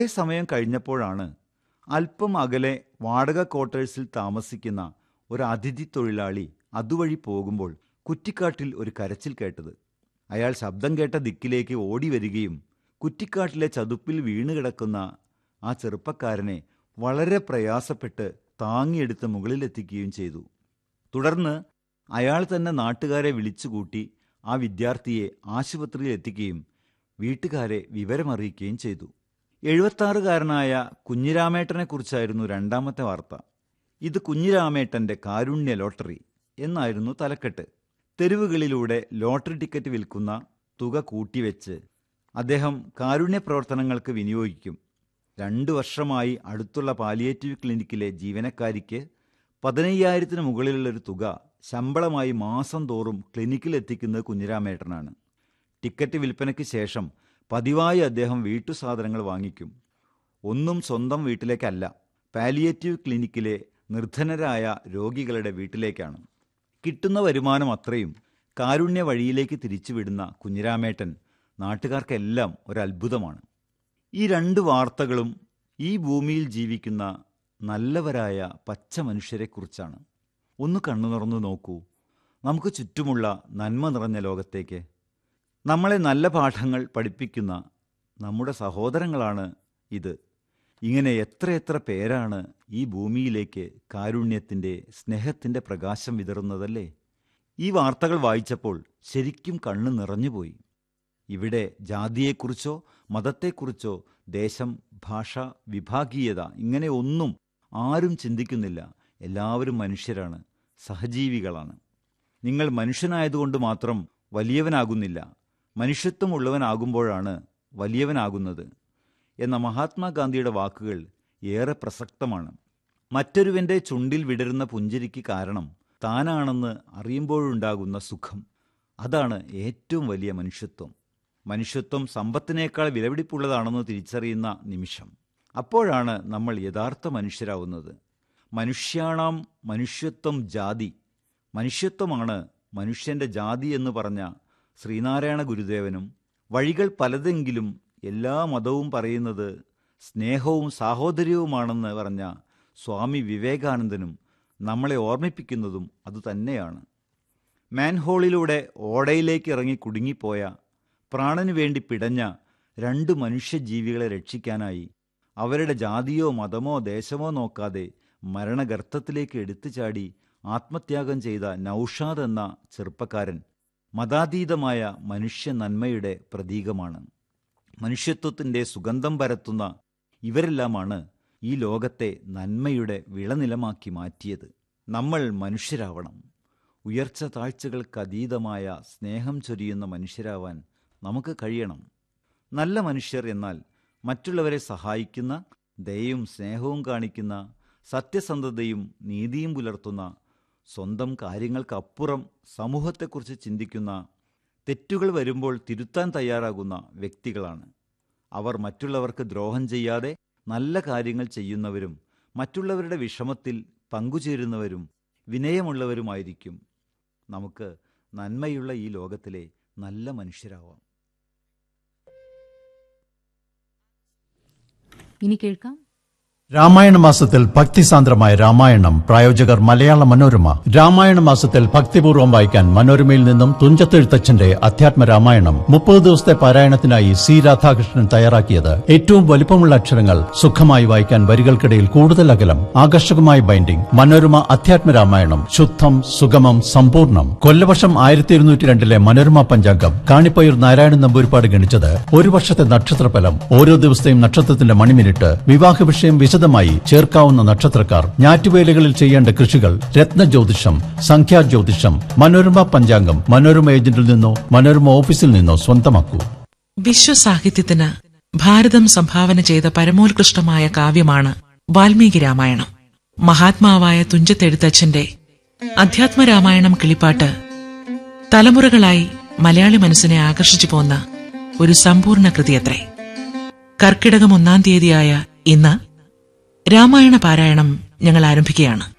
സമയം കഴിഞ്ഞപ്പോഴാണ് അല്പം അകലെ വാടക ക്വാർട്ടേഴ്സിൽ താമസിക്കുന്ന ഒരു അതിഥി തൊഴിലാളി അതുവഴി പോകുമ്പോൾ കുറ്റിക്കാട്ടിൽ ഒരു കരച്ചിൽ കേട്ടത് അയാൾ ശബ്ദം കേട്ട ദിക്കിലേക്ക് ഓടി വരികയും കുറ്റിക്കാട്ടിലെ ചതുപ്പിൽ വീണുകിടക്കുന്ന ആ ചെറുപ്പക്കാരനെ വളരെ പ്രയാസപ്പെട്ട് താങ്ങിയെടുത്ത് മുകളിലെത്തിക്കുകയും ചെയ്തു തുടർന്ന് അയാൾ തന്നെ നാട്ടുകാരെ വിളിച്ചുകൂട്ടി ആ വിദ്യാർത്ഥിയെ ആശുപത്രിയിൽ എത്തിക്കുകയും വീട്ടുകാരെ വിവരമറിയിക്കുകയും ചെയ്തു എഴുപത്താറുകാരനായ കുഞ്ഞിരാമേട്ടനെക്കുറിച്ചായിരുന്നു രണ്ടാമത്തെ വാർത്ത ഇത് കുഞ്ഞിരാമേട്ടന്റെ കാരുണ്യ ലോട്ടറി എന്നായിരുന്നു തലക്കെട്ട് തെരുവുകളിലൂടെ ലോട്ടറി ടിക്കറ്റ് വിൽക്കുന്ന തുക കൂട്ടിവെച്ച് അദ്ദേഹം കാരുണ്യ പ്രവർത്തനങ്ങൾക്ക് വിനിയോഗിക്കും രണ്ടു വർഷമായി അടുത്തുള്ള പാലിയേറ്റീവ് ക്ലിനിക്കിലെ ജീവനക്കാരിക്ക് പതിനയ്യായിരത്തിന് മുകളിലുള്ളൊരു തുക ശമ്പളമായി മാസം തോറും ക്ലിനിക്കിൽ എത്തിക്കുന്നത് കുഞ്ഞിരാമേട്ടനാണ് ടിക്കറ്റ് വിൽപ്പനയ്ക്ക് ശേഷം പതിവായി അദ്ദേഹം വീട്ടുസാധനങ്ങൾ വാങ്ങിക്കും ഒന്നും സ്വന്തം വീട്ടിലേക്കല്ല പാലിയേറ്റീവ് ക്ലിനിക്കിലെ നിർധനരായ രോഗികളുടെ വീട്ടിലേക്കാണ് കിട്ടുന്ന വരുമാനം അത്രയും കാരുണ്യ വഴിയിലേക്ക് തിരിച്ചുവിടുന്ന കുഞ്ഞിരാമേട്ടൻ നാട്ടുകാർക്കെല്ലാം ഒരത്ഭുതമാണ് ഈ രണ്ട് വാർത്തകളും ഈ ഭൂമിയിൽ ജീവിക്കുന്ന നല്ലവരായ പച്ച മനുഷ്യരെക്കുറിച്ചാണ് ഒന്ന് കണ്ണു തുറന്നു നോക്കൂ നമുക്ക് ചുറ്റുമുള്ള നന്മ നിറഞ്ഞ ലോകത്തേക്ക് നമ്മളെ നല്ല പാഠങ്ങൾ പഠിപ്പിക്കുന്ന നമ്മുടെ സഹോദരങ്ങളാണ് ഇത് ഇങ്ങനെ എത്രയെത്ര പേരാണ് ഈ ഭൂമിയിലേക്ക് കാരുണ്യത്തിൻ്റെ സ്നേഹത്തിൻ്റെ പ്രകാശം വിതറുന്നതല്ലേ ഈ വാർത്തകൾ വായിച്ചപ്പോൾ ശരിക്കും കണ്ണ് നിറഞ്ഞുപോയി ഇവിടെ ജാതിയെക്കുറിച്ചോ മതത്തെക്കുറിച്ചോ ദേശം ഭാഷ വിഭാഗീയത ഇങ്ങനെ ഒന്നും ആരും ചിന്തിക്കുന്നില്ല എല്ലാവരും മനുഷ്യരാണ് സഹജീവികളാണ് നിങ്ങൾ മനുഷ്യനായതുകൊണ്ട് മാത്രം വലിയവനാകുന്നില്ല മനുഷ്യത്വമുള്ളവനാകുമ്പോഴാണ് വലിയവനാകുന്നത് എന്ന മഹാത്മാഗാന്ധിയുടെ വാക്കുകൾ ഏറെ പ്രസക്തമാണ് മറ്റൊരുവന്റെ ചുണ്ടിൽ വിടരുന്ന പുഞ്ചിരിക്ക് കാരണം താനാണെന്ന് അറിയുമ്പോഴുണ്ടാകുന്ന സുഖം അതാണ് ഏറ്റവും വലിയ മനുഷ്യത്വം മനുഷ്യത്വം സമ്പത്തിനേക്കാൾ വിലപിടിപ്പുള്ളതാണെന്ന് തിരിച്ചറിയുന്ന നിമിഷം അപ്പോഴാണ് നമ്മൾ യഥാർത്ഥ മനുഷ്യരാവുന്നത് മനുഷ്യാണാം മനുഷ്യത്വം ജാതി മനുഷ്യത്വമാണ് മനുഷ്യന്റെ ജാതി എന്ന് പറഞ്ഞ ശ്രീനാരായണ ഗുരുദേവനും വഴികൾ പലതെങ്കിലും എല്ലാ മതവും പറയുന്നത് സ്നേഹവും സാഹോദര്യവുമാണെന്ന് പറഞ്ഞ സ്വാമി വിവേകാനന്ദനും നമ്മളെ ഓർമ്മിപ്പിക്കുന്നതും അതുതന്നെയാണ് മാൻഹോളിലൂടെ ഓടയിലേക്ക് ഇറങ്ങി കുടുങ്ങിപ്പോയ പ്രാണനു വേണ്ടി പിടഞ്ഞ രണ്ട് മനുഷ്യജീവികളെ രക്ഷിക്കാനായി അവരുടെ ജാതിയോ മതമോ ദേശമോ നോക്കാതെ മരണഗർത്തത്തിലേക്ക് എടുത്തു ചാടി ആത്മത്യാഗം ചെയ്ത നൌഷാദ് എന്ന ചെറുപ്പക്കാരൻ മതാതീതമായ മനുഷ്യ നന്മയുടെ പ്രതീകമാണ് മനുഷ്യത്വത്തിൻ്റെ സുഗന്ധം പരത്തുന്ന ഇവരെല്ലാമാണ് ഈ ലോകത്തെ നന്മയുടെ വിളനിലമാക്കി മാറ്റിയത് നമ്മൾ മനുഷ്യരാവണം ഉയർച്ച താഴ്ചകൾക്കതീതമായ സ്നേഹം ചൊരിയുന്ന മനുഷ്യരാവാൻ നമുക്ക് കഴിയണം നല്ല മനുഷ്യർ എന്നാൽ മറ്റുള്ളവരെ സഹായിക്കുന്ന ദയയും സ്നേഹവും കാണിക്കുന്ന സത്യസന്ധതയും നീതിയും പുലർത്തുന്ന സ്വന്തം കാര്യങ്ങൾക്കപ്പുറം സമൂഹത്തെക്കുറിച്ച് ചിന്തിക്കുന്ന തെറ്റുകൾ വരുമ്പോൾ തിരുത്താൻ തയ്യാറാകുന്ന വ്യക്തികളാണ് അവർ മറ്റുള്ളവർക്ക് ദ്രോഹം ചെയ്യാതെ നല്ല കാര്യങ്ങൾ ചെയ്യുന്നവരും മറ്റുള്ളവരുടെ വിഷമത്തിൽ പങ്കുചേരുന്നവരും വിനയമുള്ളവരുമായിരിക്കും നമുക്ക് നന്മയുള്ള ഈ ലോകത്തിലെ നല്ല മനുഷ്യരാവാം ഇനി കേൾക്കാം രാമായണ മാസത്തിൽ ഭക്തിസാന്ദ്രമായ രാമായണം പ്രായോജകർ മലയാള മനോരമ രാമായണ മാസത്തിൽ ഭക്തിപൂർവ്വം വായിക്കാൻ മനോരമയിൽ നിന്നും തുഞ്ചത്തെഴുത്തച്ഛന്റെ അധ്യാത്മ രാമായണം മുപ്പത് ദിവസത്തെ പാരായണത്തിനായി സി രാധാകൃഷ്ണൻ തയ്യാറാക്കിയത് ഏറ്റവും വലിപ്പമുള്ള അക്ഷരങ്ങൾ സുഖമായി വായിക്കാൻ വരികൾക്കിടയിൽ കൂടുതൽ അകലം ആകർഷകമായ ബൈൻഡിംഗ് മനോരമ അധ്യാത്മ രാമായണം ശുദ്ധം സുഗമം സമ്പൂർണ്ണം കൊല്ലവർഷം ആയിരത്തി ഇരുന്നൂറ്റി രണ്ടിലെ മനോരമ പഞ്ചാംഗം കാണിപ്പയൂർ നാരായണൻ നമ്പൂരിപ്പാട് ഗണിച്ചത് ഒരു വർഷത്തെ നക്ഷത്രഫലം ഓരോ ദിവസത്തെയും നക്ഷത്രത്തിന്റെ മണിമിനിറ്റ് വിവാഹ വിഷയം വിശദമായി ചേർക്കാവുന്ന നക്ഷത്രക്കാർ ഞാറ്റുവേലകളിൽ ചെയ്യേണ്ട കൃഷികൾ രത്നജ്യോതിഷം സംഖ്യാജ്യോതിഷം മനോരമ പഞ്ചാംഗം മനോരമ ഏജന്റിൽ നിന്നോ മനോരമ ഓഫീസിൽ നിന്നോ സ്വന്തമാക്കൂ വിശ്വസാഹിത്യത്തിന് ഭാരതം സംഭാവന ചെയ്ത പരമോത്കൃഷ്ടമായ കാവ്യമാണ് വാൽമീകി രാമായണം മഹാത്മാവായ തുഞ്ചത്തെഴുത്തച്ഛന്റെ അധ്യാത്മ രാമായണം കിളിപ്പാട്ട് തലമുറകളായി മലയാളി മനസ്സിനെ ആകർഷിച്ചു പോന്ന ഒരു സമ്പൂർണ്ണ കൃതിയത്രേ കർക്കിടകം ഒന്നാം തീയതിയായ ഇന്ന് രാമായണ പാരായണം ഞങ്ങൾ ആരംഭിക്കുകയാണ്